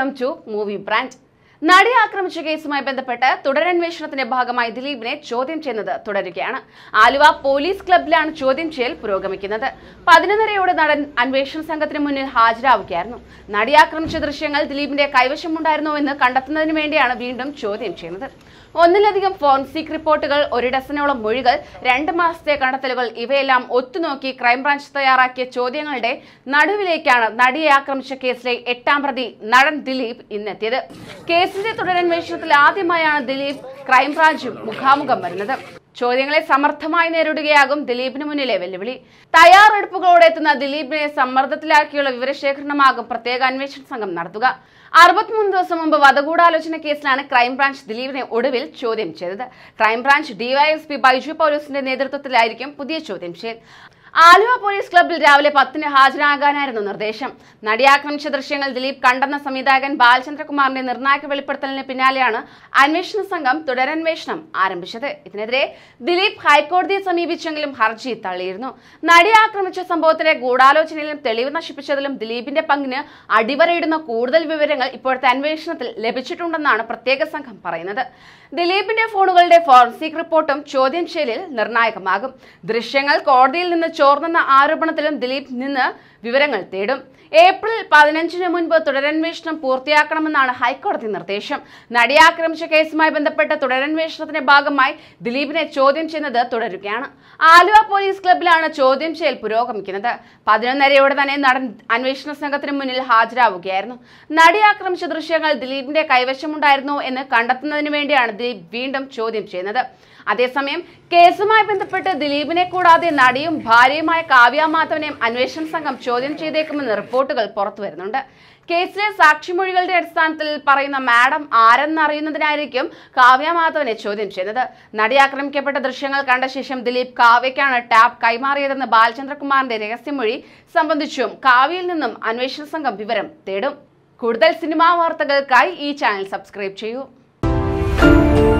welcome to movie brand നടിയെ ആക്രമിച്ച കേസുമായി ബന്ധപ്പെട്ട് തുടരന്വേഷണത്തിന്റെ ഭാഗമായി ദിലീപിനെ ചോദ്യം ചെയ്യുന്നത് തുടരുകയാണ് ആലുവ പോലീസ് ക്ലബിലാണ് ചോദ്യം ചെയ്യൽ പുരോഗമിക്കുന്നത് പതിനൊന്നരയോടെ നടൻ അന്വേഷണ സംഘത്തിന് മുന്നിൽ ഹാജരാവുകയായിരുന്നു നടിയെ ആക്രമിച്ച ദൃശ്യങ്ങൾ ദിലീപിന്റെ കൈവശമുണ്ടായിരുന്നോ എന്ന് കണ്ടെത്തുന്നതിന് വേണ്ടിയാണ് വീണ്ടും ചോദ്യം ചെയ്യുന്നത് ഒന്നിലധികം ഫോറൻസിക് റിപ്പോർട്ടുകൾ ഒരു ഡസനോളം മൊഴികൾ രണ്ട് മാസത്തെ കണ്ടെത്തലുകൾ ഇവയെല്ലാം ഒത്തുനോക്കി ക്രൈംബ്രാഞ്ച് തയ്യാറാക്കിയ ചോദ്യങ്ങളുടെ നടുവിലേക്കാണ് നടിയെ ആക്രമിച്ച കേസിലെ എട്ടാം പ്രതി നടൻ ദിലീപ് ഇന്നെത്തിയത് കേസിന്റെ തുടരന്വേഷണത്തിൽ ആദ്യമായാണ് ദിലീപ് ക്രൈംബ്രാഞ്ചും മുഖാമുഖം വരുന്നത് ചോദ്യങ്ങളെ സമർത്ഥമായി നേരിടുകയാകും ദിലീപിന് മുന്നിലെ വെല്ലുവിളി തയ്യാറെടുപ്പുകളോടെ എത്തുന്ന ദിലീപിനെ സമ്മർദ്ദത്തിലാക്കിയുള്ള വിവരശേഖരണമാകും പ്രത്യേക അന്വേഷണ സംഘം നടത്തുക അറുപത്തിമൂന്ന് ദിവസം മുമ്പ് വധഗൂഢാലോചന കേസിലാണ് ക്രൈംബ്രാഞ്ച് ദിലീപിനെ ഒടുവിൽ ചോദ്യം ചെയ്തത് ക്രൈംബ്രാഞ്ച് ഡിവൈഎസ്പി ബൈജു പൗലോസിന്റെ നേതൃത്വത്തിലായിരിക്കും പുതിയ ചോദ്യം ചെയ്യൽ ആലുവ പോലീസ് ക്ലബ്ബിൽ രാവിലെ പത്തിന് ഹാജരാകാനായിരുന്നു നിർദ്ദേശം നടിയാക്രമിച്ച ദൃശ്യങ്ങൾ ദിലീപ് കണ്ടെന്ന സംവിധായകൻ ബാലചന്ദ്രകുമാറിന്റെ നിർണായക വെളിപ്പെടുത്തലിന് പിന്നാലെയാണ് അന്വേഷണ സംഘം തുടരന്വേഷണം ആരംഭിച്ചത് ഇതിനെതിരെ ദിലീപ് ഹൈക്കോടതിയെ സമീപിച്ചെങ്കിലും ഹർജി തള്ളിയിരുന്നു നടിയെ ആക്രമിച്ച സംഭവത്തിലെ ഗൂഢാലോചനയിലും തെളിവ് നശിപ്പിച്ചതിലും ദിലീപിന്റെ പങ്കിന് അടിവരയിടുന്ന കൂടുതൽ വിവരങ്ങൾ ഇപ്പോഴത്തെ അന്വേഷണത്തിൽ ലഭിച്ചിട്ടുണ്ടെന്നാണ് പ്രത്യേക സംഘം പറയുന്നത് ദിലീപിന്റെ ഫോണുകളുടെ ഫോറൻസിക് റിപ്പോർട്ടും ചോദ്യം ചെയ്യലിൽ നിർണായകമാകും ദൃശ്യങ്ങൾ കോടതിയിൽ നിന്ന് ചോർന്നെന്ന ആരോപണത്തിലും ദിലീപ് നിന്ന് വിവരങ്ങൾ തേടും ഏപ്രിൽ പതിനഞ്ചിന് മുൻപ് തുടരന്വേഷണം പൂർത്തിയാക്കണമെന്നാണ് ഹൈക്കോടതി നിർദ്ദേശം നടിയെ ആക്രമിച്ച കേസുമായി ബന്ധപ്പെട്ട തുടരന്വേഷണത്തിന്റെ ഭാഗമായി ദിലീപിനെ ചോദ്യം ചെയ്യുന്നത് തുടരുകയാണ് ആലുവ പോലീസ് ക്ലബിലാണ് ചോദ്യം ചെയ്യൽ പുരോഗമിക്കുന്നത് പതിനൊന്നരയോടെ തന്നെ നടൻ അന്വേഷണ സംഘത്തിന് മുന്നിൽ ഹാജരാവുകയായിരുന്നു നടി ആക്രമിച്ച ദൃശ്യങ്ങൾ ദിലീപിന്റെ കൈവശമുണ്ടായിരുന്നോ എന്ന് കണ്ടെത്തുന്നതിന് വേണ്ടിയാണ് ദിലീപ് വീണ്ടും ചോദ്യം ചെയ്യുന്നത് അതേസമയം കേസുമായി ബന്ധപ്പെട്ട് ദിലീപിനെ കൂടാതെ നടിയും ഭാര്യയുമായ കാവ്യ മാധവനെയും അന്വേഷണ സംഘം ചോദ്യം ചെയ്തേക്കുമെന്ന് റിപ്പോർട്ടുകൾ പുറത്തു വരുന്നുണ്ട് കേസിലെ സാക്ഷിമൊഴികളുടെ അടിസ്ഥാനത്തിൽ പറയുന്ന മാഡം ആരെന്നറിയുന്നതിനായിരിക്കും കാവ്യ മാധവനെ ചോദ്യം ചെയ്യുന്നത് നടി ആക്രമിക്കപ്പെട്ട ദൃശ്യങ്ങൾ കണ്ട ശേഷം ദിലീപ് കാവ്യയ്ക്കാണ് ടാപ്പ് കൈമാറിയതെന്ന് ബാലചന്ദ്രകുമാറിന്റെ രഹസ്യമൊഴി സംബന്ധിച്ചും കാവ്യയിൽ നിന്നും അന്വേഷണ സംഘം വിവരം തേടും കൂടുതൽ സിനിമാ വാർത്തകൾക്കായി ഈ ചാനൽ സബ്സ്ക്രൈബ് ചെയ്യൂ